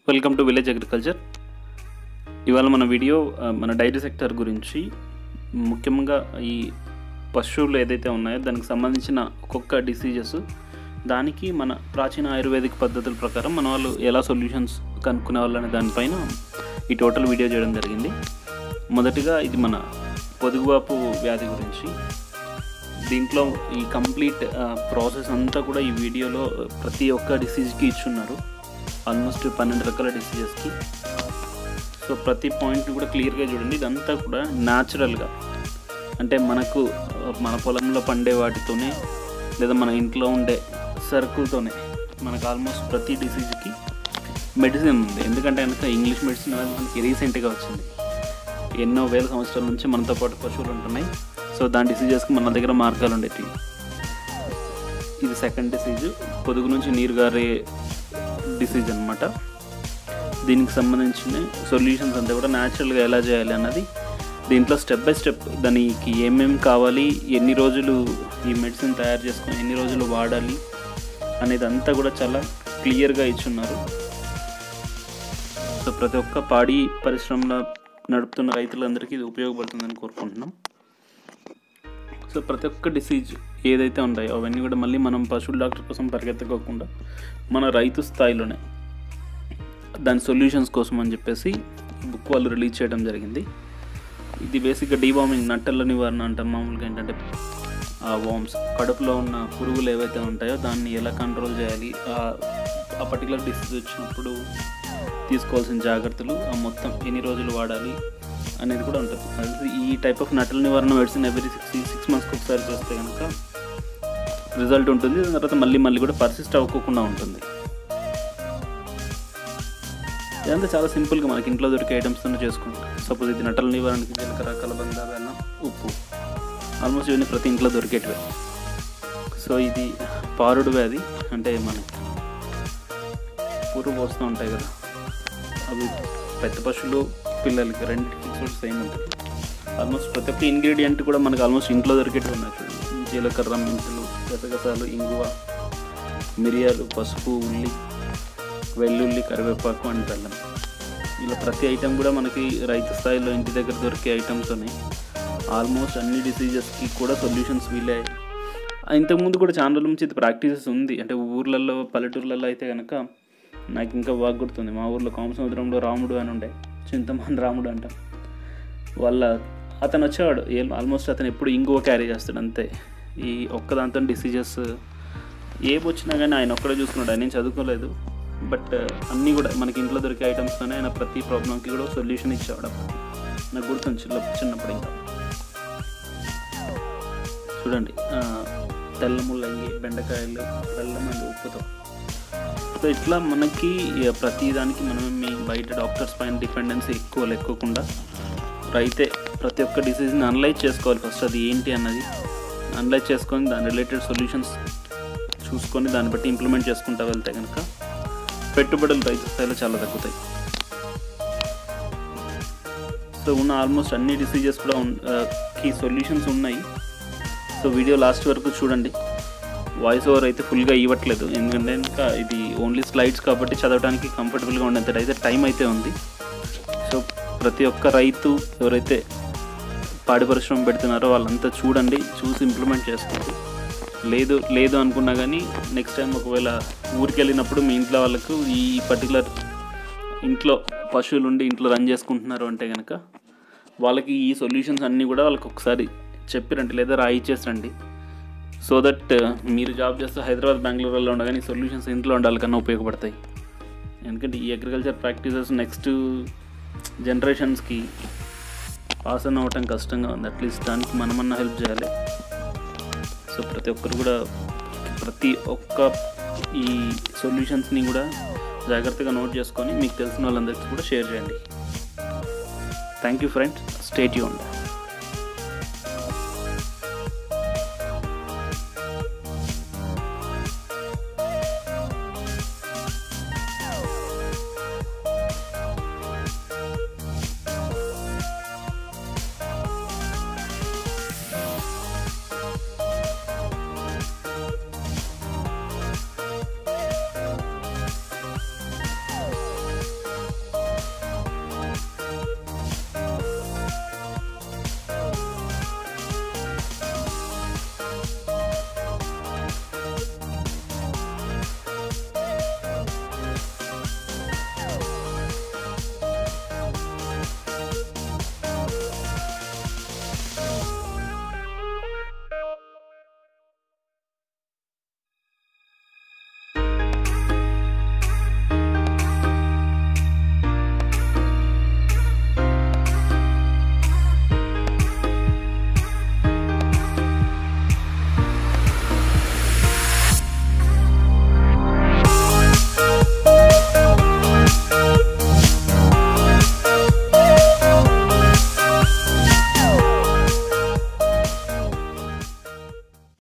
Welcome to village agriculture ఇవాళ మన video ఆ, మన డైరీ సెక్టర్ గురించి ముఖ్యంగా ఈ పశువులు ఏదైతే ఉన్నాయో దానికి సంబంధించిన ఒక్కొక్క డిసీజెస్ దానికి మన ప్రాచీన ఆయుర్వేదిక్ పద్ధతుల ప్రకారం మన వాళ్ళు ఎలా సొల్యూషన్స్ కనుక్కునే వాళ్ళు అనే దానిపైన ఈ టోటల్ వీడియో చేయడం జరిగింది మొదటిగా ఇది మన పొదుగువాపు వ్యాధి గురించి దీంట్లో ఈ కంప్లీట్ ప్రాసెస్ అంతా కూడా ఈ వీడియోలో ప్రతి ఒక్క డిసీజ్కి ఇచ్చున్నారు ఆల్మోస్ట్ పన్నెండు రకాల డిసీజెస్కి సో ప్రతి పాయింట్ని కూడా క్లియర్గా చూడండి ఇదంతా కూడా న్యాచురల్గా అంటే మనకు ఆ, మన పొలంలో పండే వాటితోనే లేదా మన ఇంట్లో ఉండే సరుకులతోనే మనకు ఆల్మోస్ట్ ప్రతి డిసీజ్కి మెడిసిన్ ఉంది ఎందుకంటే కనుక ఇంగ్లీష్ మెడిసిన్ అనేది మనకి రీసెంట్గా వచ్చింది ఎన్నో వేల సంవత్సరాల నుంచి మనతో పాటు పశువులు ఉంటున్నాయి సో దాని డిసీజెస్కి మన దగ్గర మార్గాలు ఉండేవి ఇది సెకండ్ డిసీజ్ పొదుగు నుంచి నీరు గారే డిసీజ్ అనమాట దీనికి సంబంధించిన సొల్యూషన్స్ అంతా కూడా న్యాచురల్గా ఎలా చేయాలి అన్నది దీంట్లో స్టెప్ బై స్టెప్ దానికి ఏమేమి కావాలి ఎన్ని రోజులు ఈ మెడిసిన్ తయారు చేసుకొని ఎన్ని రోజులు వాడాలి అనేది అంతా కూడా చాలా క్లియర్గా ఇచ్చున్నారు సో ప్రతి ఒక్క పాడి పరిశ్రమలో నడుపుతున్న రైతులందరికీ ఇది ఉపయోగపడుతుందని కోరుకుంటున్నాం సో ప్రతి ఒక్క డిసీజ్ ఏదైతే ఉంటాయో అవన్నీ కూడా మళ్ళీ మనం పశువుల డాక్టర్ కోసం పరిగెత్తకోకుండా మన రైతు స్థాయిలోనే దాని సొల్యూషన్స్ కోసం అని చెప్పేసి ఈ బుక్ వాళ్ళు రిలీజ్ చేయడం జరిగింది ఇది బేసిక్గా డీవార్మింగ్ నట్టల నివారణ అంటాం మామూలుగా ఏంటంటే ఆ వామ్స్ కడుపులో ఉన్న పురుగులు ఏవైతే ఉంటాయో దాన్ని ఎలా కంట్రోల్ చేయాలి ఆ- ఆ పర్టికులర్ డిసీజ్ వచ్చినప్పుడు తీసుకోవాల్సిన జాగ్రత్తలు ఆ మొత్తం ఎన్ని రోజులు వాడాలి అనేది కూడా ఉంటుంది అది ఈ టైప్ ఆఫ్ నట్టల నివారణ మెడిసిన్ ఎవ్రీ సిక్స్ సిక్స్ మంత్స్కి ఒకసారి చేస్తే కనుక రిజల్ట్ ఉంటుంది దాని తర్వాత మళ్ళీ మళ్ళీ కూడా పర్సిస్ట్ అవ్వకుండా ఉంటుంది ఇదంతా చాలా సింపుల్గా మనకి ఇంట్లో దొరికే ఐటమ్స్తో చేసుకుంటాం సపోజ్ ఇది నటల నివారణకి జీలకర్ర కలబంద బెల్లం ఉప్పు ఆల్మోస్ట్ ఇవన్నీ ప్రతి ఇంట్లో దొరికేటివే సో ఇది పారుడు వ్యాధి అంటే మన పురుగు వస్తూ ఉంటాయి కదా అవి పెద్ద పశువులు పిల్లలకి రెండింటికి కూడా సేమ్ ఉంటుంది ఆల్మోస్ట్ ప్రతి ఒక్క ఇంగ్రీడియంట్ కూడా మనకి ఆల్మోస్ట్ ఇంట్లో దొరికేటివి ఉన్నాయి చూడండి జీలకర్ర మెంతులు గసగసాలు ఇంగువ మిరియాలు పసుపు ఉల్లి వెల్లుల్లి కరివేపాకు అండ్ బెల్లం ఇలా ప్రతి ఐటెం కూడా మనకి రైతు స్థాయిలో ఇంటి దగ్గర దొరికే ఐటమ్స్ ఉన్నాయి ఆల్మోస్ట్ అన్ని డిసీజెస్కి కూడా సొల్యూషన్స్ వీలే ఇంతకుముందు కూడా చాలా రోజుల నుంచి ఇది ప్రాక్టీసెస్ ఉంది అంటే ఊర్లలో పల్లెటూర్లలో అయితే కనుక నాకు ఇంకా బాగా గుర్తుంది మా ఊర్లో కామసముద్రంలో రాముడు అని ఉండే చింతమాన్ రాముడు అంటాం వాళ్ళ అతను వచ్చేవాడు ఆల్మోస్ట్ అతను ఎప్పుడు ఇంగువ క్యారీ చేస్తాడు అంతే ఈ ఒక్కదాంతో డిసీజెస్ ఏవి వచ్చినా కానీ ఆయన ఒక్కడే చూసుకున్నాడు ఆయన ఏం చదువుకోలేదు బట్ అన్నీ కూడా మనకి ఇంట్లో దొరికే ఐటమ్స్తోనే ఆయన ప్రతి ప్రాబ్లంకి కూడా సొల్యూషన్ ఇచ్చేవాడు అప్పుడు. నాకు గుర్తుంది చిన్న చిన్నప్పుడు ఇంకా చూడండి ఆ, తెల్ల ముల్లంగి బెండకాయలు బెల్లం అండ్ ఉప్పుతో సో ఇట్లా మనకి ఇక ప్రతి దానికి మనం మీ బయట డాక్టర్స్ పైన డిపెండెన్సీ ఎక్కువ లేకోకుండా రైతే ప్రతి ఒక్క డిసీజ్ని అనలైజ్ చేసుకోవాలి ఫస్ట్ అది ఏంటి అన్నది అనలైజ్ చేసుకొని దాని రిలేటెడ్ సొల్యూషన్స్ చూసుకొని దాన్ని బట్టి ఇంప్లిమెంట్ చేసుకుంటూ వెళ్తే కనుక పెట్టుబడులు రైతు స్థాయిలో చాలా తగ్గుతాయి సో ఉన్న ఆల్మోస్ట్ అన్ని డిసీజెస్ కూడా ఉన్- ఆ, కి సొల్యూషన్స్ ఉన్నాయి సో వీడియో లాస్ట్ వరకు చూడండి వాయిస్ ఓవర్ అయితే ఫుల్గా ఇవ్వట్లేదు ఎందుకంటే ఇంకా ఇది ఓన్లీ స్లైడ్స్ కాబట్టి చదవడానికి కంఫర్టబుల్గా ఉండేంత అయితే టైం అయితే ఉంది సో ప్రతి ఒక్క రైతు ఎవరైతే పాడి పరిశ్రమ పెడుతున్నారో వాళ్ళంతా చూడండి చూసి ఇంప్లిమెంట్ చేసుకోండి లేదు లేదు అనుకున్నా కానీ నెక్స్ట్ టైం ఒకవేళ ఊరికి వెళ్ళినప్పుడు మీ ఇంట్లో వాళ్ళకు ఈ పర్టికులర్ ఇంట్లో పశువులు ఉండి ఇంట్లో రన్ చేసుకుంటున్నారు అంటే కనుక వాళ్ళకి ఈ సొల్యూషన్స్ అన్నీ కూడా వాళ్ళకి ఒకసారి చెప్పిరండి లేదా రాయిచ్చేసరండి సో దట్ మీరు జాబ్ చేస్తూ హైదరాబాద్ బెంగళూరులో ఉండగానే ఈ సొల్యూషన్స్ ఇంట్లో ఉండాలి కన్నా ఉపయోగపడతాయి ఎందుకంటే ఈ అగ్రికల్చర్ ప్రాక్టీసెస్ నెక్స్ట్ జనరేషన్స్కి పాస్ ఆన్ అవ్వటం కష్టంగా ఉంది అట్లీస్ట్ దానికి మనమన్నా హెల్ప్ చేయాలి సో ప్రతి ఒక్కరు కూడా ప్రతి ఒక్క ఈ సొల్యూషన్స్ని కూడా జాగ్రత్తగా నోట్ చేసుకొని మీకు తెలిసిన వాళ్ళందరికీ కూడా షేర్ చేయండి థ్యాంక్ యూ ఫ్రెండ్స్ స్టేట్ యూన్